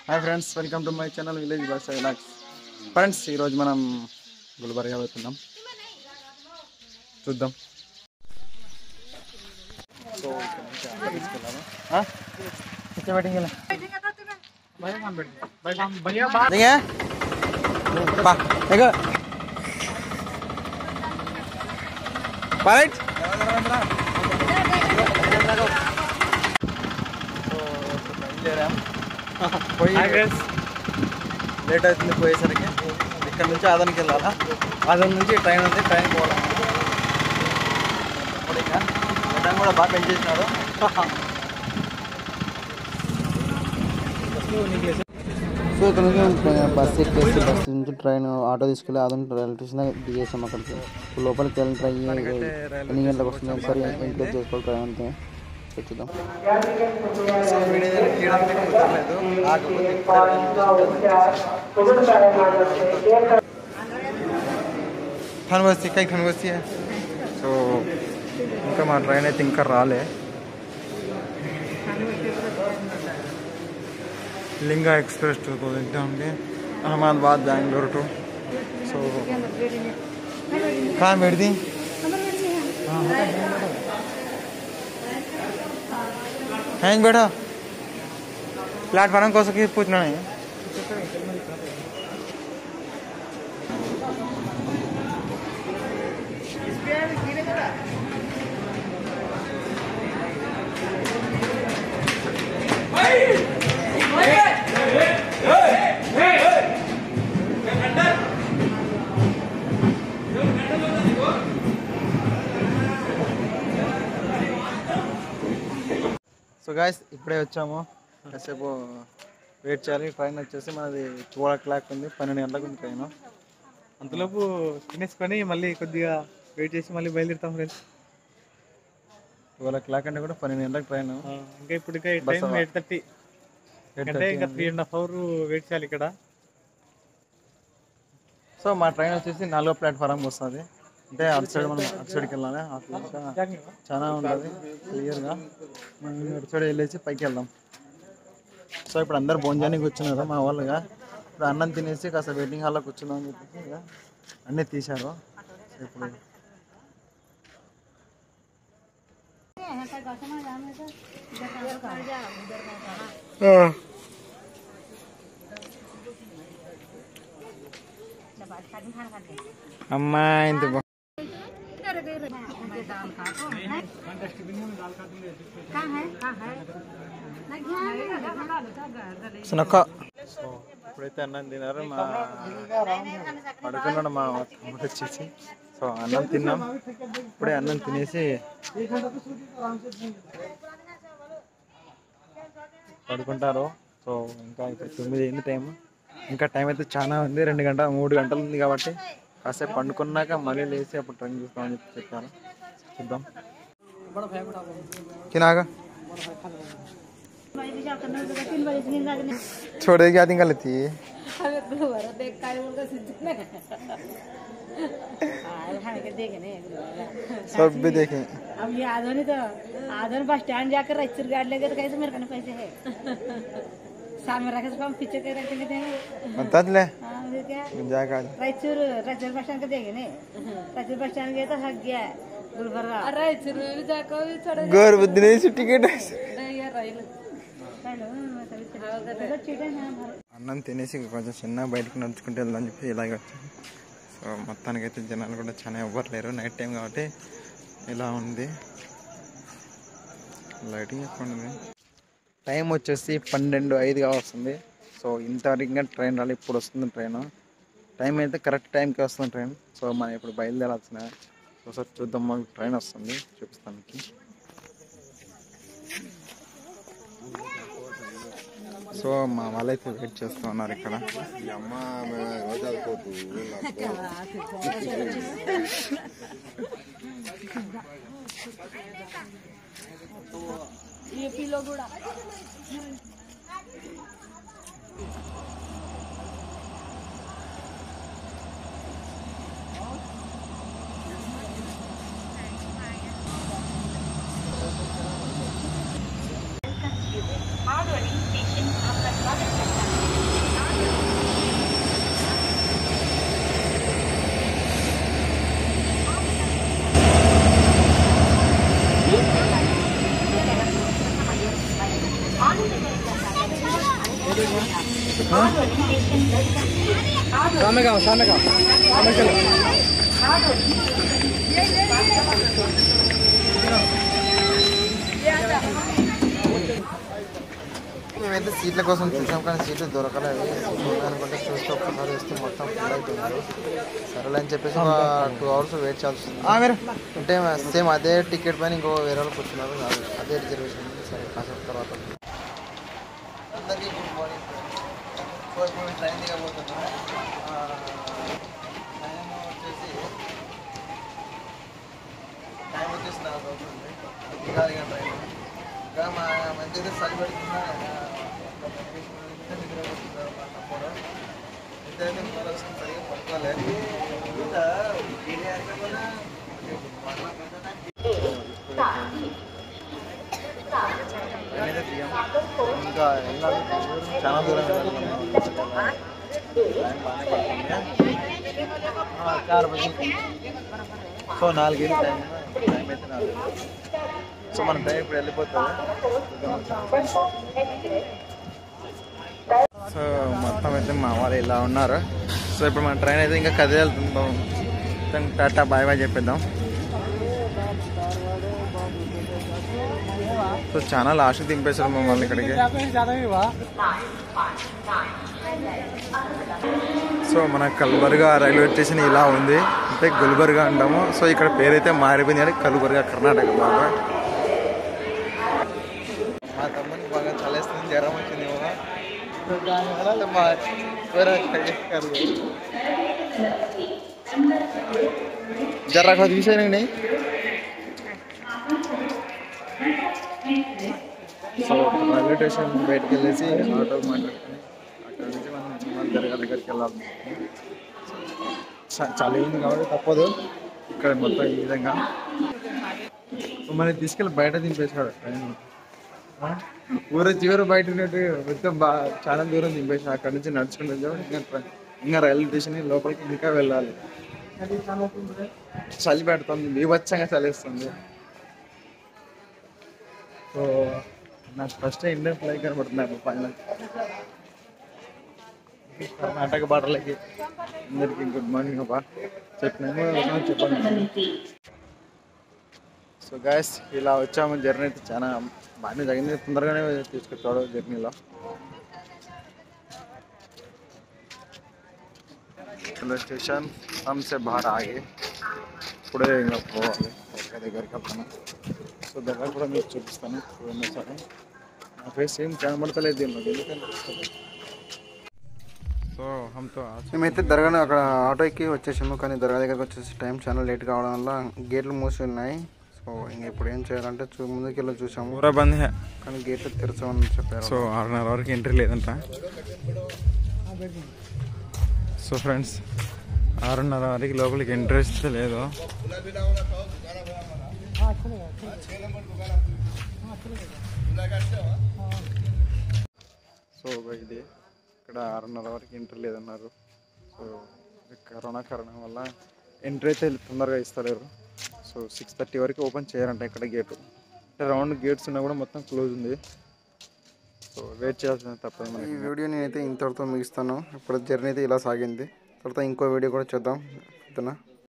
Hi friends welcome to my channel village boss vlogs friends ఈరోజు మనం గుల్బర్గా వెళ్తున్నాం చూద్దాం సో ఇక్కడ నుంచి ఆటో తీసుకెళ్ళాము ఆ? कितने बैठेंगे ना देखिए पा देखो पाइट పోయి లేట్ అవుతుంది పోయేసరికి ఇక్కడ నుంచి ఆదానికి వెళ్ళాలా ఆదాం నుంచి ట్రైన్ ఉంది ట్రైన్ పోవాలి ఇప్పుడు ఇంకా ట్రైన్ కూడా బాగా పెంచేసినారు సో ఇక్కడ నుంచి బస్ ఎక్కేసి బస్ నుంచి ట్రైన్ ఆటో తీసుకెళ్ళి ఆదం రైల్వే స్టేషన్ దగ్గర దిగేసాం అక్కడికి ఇప్పుడు లోపలికి వెళ్ళిన ట్రైన్ ఎన్ని గంటలకు వస్తుంది ఒకసారి ఎంకరేజ్ చేసుకోవాలి ట్రైన్ అంతే సో చూద్దాం ఖాన్ బస్తీ కై ఖాన్ బస్తీ సో ఇంకా మా ట్రైన్ అయితే ఇంకా రాలే लिंगा एक्सप्रेस टू तो एकदम के अहमदाबाद बैंगलोर टू सो कहाँ बैठ दी हैं बैठा प्लेटफार्म कौन सा पूछना नहीं సో గాయస్ ఇప్పుడే వచ్చాము కాసేపు వెయిట్ చేయాలి ట్రైన్ వచ్చేసి మనది టూ ఓ క్లాక్ ఉంది పన్నెండు గంటలకు ఉంది ట్రైన్ అంతలోపు తినేసుకొని మళ్ళీ కొద్దిగా వెయిట్ చేసి మళ్ళీ బయలుదేరుతాం ఫ్రెండ్స్ టూ ఓ క్లాక్ అంటే కూడా పన్నెండు గంటలకు ట్రైన్ ఇంకా ఇప్పుడు టైం ఎయిట్ థర్టీ అంటే ఇంకా three and half hour wait చేయాలి ఇక్కడ సో మా ట్రైన్ వచ్చేసి నాలుగో ప్లాట్ఫారం వస్తుంది అంటే అటు సైడ్ మనం అటు సైడ్కి వెళ్ళాలి అట్లా ఇంకా చాలా ఉంటుంది క్లియర్గా మనం అటు సైడ్ వెళ్ళేసి పైకి వెళ్దాం సో ఇప్పుడు అందరు భోజనానికి కూర్చున్నారు మా వాళ్ళుగా ఇప్పుడు అన్నం తినేసి కాస్త వెయిటింగ్ హాల్లో కూర్చున్నాం అని చెప్పేసి ఇక అన్నీ తీశారు సో ఇప్పుడు అమ్మా ఇంత బా- సునక్క సో ఇప్పుడైతే అన్నం తిన్నారు మా పడుకున్నాడు మా తమ్ముడు వచ్చేసి సో అన్నం తిన్నాం ఇప్పుడే అన్నం తినేసి పడుకుంటారు సో ఇంకా ఇప్పుడు తొమ్మిది అయింది టైం ఇంకా టైం అయితే చాలా ఉంది రెండు గంటల మూడు గంటలు ఉంది కాబట్టి కాసేపు పండుకున్నాక మళ్ళీ లేచి అప్పుడు ట్రైన్ చూస్తామని చెప్పి చెప్పారు చూద్దాం తినాగా छोड़ेगी आदि गलती सब भी देखें अब ये आधोनी तो आधोनी बस स्टैंड जाकर रजिस्टर गाड़ी लेके तो कैसे मेरे कने पैसे है सामने रखे तो हम पीछे के रख देंगे बता ले हाँ फिर क्या जाएगा रायचूर रायचूर बस स्टैंड के देंगे नहीं रायचूर बस स्टैंड गए तो हक गया गुलबर्गा रायचूर में भी जाकर भी थोड़ा गोर बुद्धि से टिकट चीटे हैं అన్నం తినేసి కొంచెం చిన్న బయటకు నడుచుకుంటూ వెళ్దాం చెప్పి ఇలాగ వచ్చాం సో మొత్తానికైతే జనాలు కూడా చాలా ఎవ్వరు లేరు నైట్ టైం కాబట్టి ఇలా ఉంది లైటింగ్ ఎక్కువ ఉంది టైం వచ్చేసి పన్నెండు ఐదుగా వస్తుంది సో ఇంతవరకు ఇంకా ట్రైన్ రాలి ఇప్పుడు వస్తుంది ట్రైన్ టైం అయితే కరెక్ట్ టైంకి వస్తుంది ట్రైన్ సో మనం ఇప్పుడు బయలుదేరాల్సిన సో సార్ చూద్దాం మాకు ట్రైన్ వస్తుంది చూపిస్తాను మీకు సో మా వాళ్ళైతే వెయిట్ చేస్తూ ఉన్నారు ఇక్కడ ఏపీలో కూడా Marwari station आपका स्वागत करता है సన్నగా సన్నగా మేమైతే సీట్ల కోసం చూసాం కానీ సీట్లు దొరకలేదు అనుకుంటే చూస్తే ఒక్కసారి వేస్తే మొత్తం ఫుల్ అయిపోయింది సరేలే అని చెప్పేసి ఒక టూ అవర్స్ వెయిట్ చేయాల్సి వస్తుంది అంటే సేమ్ అదే టికెట్ పైన ఇంకో వేరే వాళ్ళు కూర్చున్నారు అది- అదే రిజర్వేషన్ ఉంది. సరే కాసేపు తర్వాత అందరికీ గుడ్ మార్నింగ్ సో ఇప్పుడు మేము ట్రైన్ దిగబోతున్నాం ఆ, టైం వచ్చేసి టైం వచ్చేసి నాలుగు అవుతుంది దిగాలి కదా ట్రైన్ ఇంకా మా మంచి అయితే చలి పెడుతున్నా ఇదైతే మరోసారి సరిగా పడుకోలేదు ఇంకా నేనైతే దిగాం ఇంకా వెళ్ళాలి చాలా దూరం వెళ్ళాలి టైం బాగానే పడుతుంది ఆ, చార్ బజే సో నాలుగైదు టైం టైం అయితే నాలుగు సో మన టైం ఇప్పుడు వెళ్ళిపోతుంది సో మొత్తం అయితే మా వాళ్ళు ఇలా ఉన్నారు సో ఇప్పుడు మన ట్రైన్ అయితే ఇంకా కదిలి వెళ్తుందాం దానికి టాటా బాయ్ బాయ్ చెప్పేద్దాం సో చాలా లాస్ట్ దింపేశారు మమ్మల్ని ఇక్కడికి సో మన కల్బర్గా రైల్వే స్టేషన్ ఇలా ఉంది అంటే గుల్బర్గా అంటాము సో ఇక్కడ పేరైతే మారిపోయింది కానీ కల్బర్గా కర్ణాటక బాగా మా తమ్మునికి బాగా చలేస్తుంది జ్వరం వచ్చింది సో దానివల్ల మా వేరే కాదు జర్రా కొద్ది తీసేయండి సో రైల్వే స్టేషన్ బయటకు వెళ్ళేసి ఆటో మాట్లాడుకుని అక్కడ నుంచి మనం మన దర్గా దగ్గరికి వెళ్ళాలి చ- చలి ఉంది కాబట్టి తప్పదు ఇక్కడ మొత్తం ఈ విధంగా సో మనకి తీసుకెళ్ళి బయట దింపేశాడు ట్రైన్ ఆ? ఊర చివరి బయట ఉన్నట్టు మొత్తం బాగా చాలా దూరం దింపేసాడు అక్కడ నుంచి నడుచుకుంటూ వచ్చాము ఇంకా ట్రై- ఇంకా రైల్వే స్టేషన్ లోపలికి ఇంకా వెళ్ళాలి చలి పెడుతుంది బీభత్సంగా చలిస్తుంది సో నాకు ఫస్ట్ ఇండియన్ ఫ్లైట్ కనబడుతుంది అప్పుడు పైన కర్ణాటక బాటలకి అందరికి గుడ్ మార్నింగ్ అబ్బా చెప్పినాము ఒకసారి చెప్పండి సో గాయస్ ఇలా వచ్చాము జర్నీ అయితే చాలా బాగానే జరిగింది తొందరగానే తీసుకొచ్చాడు జర్నీలో రైల్వే స్టేషన్ హమ్సే బాగా ఆగి ఇప్పుడే ఇంకా పోవాలి దగ్గర దగ్గరికి వెళ్తాను సో దగ్గర కూడా మీకు చూపిస్తాను చూడండి సరే నా ఫేస్ ఏం కనబడతలేదు దీనిలో ఎందుకంటే సో హమ్తో మేమైతే దర్గా అక్కడ ఆటో ఎక్కి వచ్చేసాము కానీ దర్గా దగ్గరకు వచ్చేసి టైం చాలా లేట్ కావడం వల్ల గేట్లు మూసి ఉన్నాయి సో ఇంక ఇప్పుడు ఏం చేయాలంటే చూ ముందుకు వెళ్ళి చూసాము పూరా బంద్ హే కానీ గేట్లు తెరచమని చెప్పారు సో ఆరున్నర వరకు ఎంట్రీ లేదంట సో ఫ్రెండ్స్ ఆరున్నర వరకు లోపలికి ఎంట్రీ ఇస్తే లేదు సో ఇది ఇక్కడ ఆరున్నర వరకు ఎంట్రీ లేదన్నారు సో ఇది కరోనా కారణం వల్ల ఎంట్రీ అయితే తొందరగా ఇస్తలేరు సో సిక్స్ థర్టీ వరకు ఓపెన్ చేయరంట ఇక్కడ గేటు అంటే రౌండ్ గేట్స్ ఉన్నా కూడా మొత్తం క్లోజ్ ఉంది సో వెయిట్ చేయాల్సింది తప్పదు ఈ మనకి వీడియో నేనైతే ఇంతటితో ముగిస్తాను ఇప్పుడు జర్నీ అయితే ఇలా సాగింది తర్వాత ఇంకో వీడియో కూడా చూద్దాం ఓకేనా